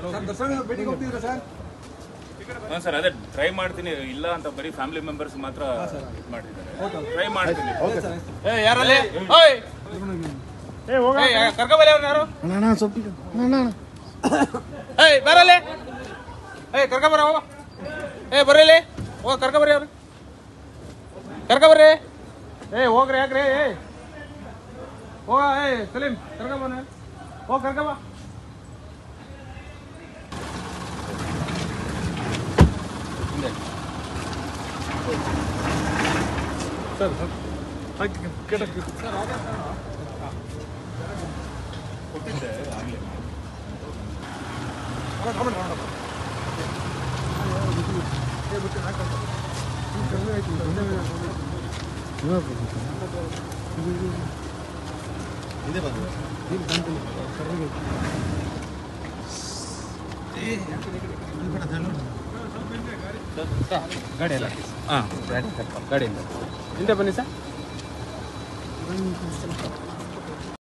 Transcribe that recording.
ಹಾಂ ಸರ್ ಅದೇ ಟ್ರೈ ಮಾಡ್ತೀನಿ ಇಲ್ಲ ಅಂತ ಬರೀ ಫ್ಯಾಮಿಲಿ ಮೆಂಬರ್ಸ್ ಮಾತ್ರ ಇದ್ ಮಾಡಿದ್ದಾರೆ ಟ್ರೈ ಮಾಡ್ತೀನಿ ಏ ಯಾರಲ್ಲಿ ಓಯ್ ಏ ಕರ್ಕೊಬಲ್ಲಿ ಅವ್ರನ್ನ ಯಾರು ಅಣ್ಣ ಸ್ವಲ್ಪ ಅಣ್ಣ ಏಯ್ ಬರಲಿ ಏಯ್ ಕರ್ಕೊಬರ ಹೋಗ ಏ ಬರಲಿ ಹೋಗ ಕರ್ಕೊಬರ್ರಿ ಅವ್ರು ಕರ್ಕೊಬರ್ರಿ ಏ ಹೋಗ್ರಿ ಯಾಕ್ರಿ ಏ ಹೋಗ ಏಯ್ ಸಲೀಂ ಕರ್ಕೊಬನ ಹೋಗ್ ಕರ್ಕೊಬ ಗಾಡಿ ಅಲ್ಲ ಹಾಂ ಗಾಡಿ ಗಾಡಿಯಿಂದ ಹಿಂದೆ ಬನ್ನಿ ಸರ್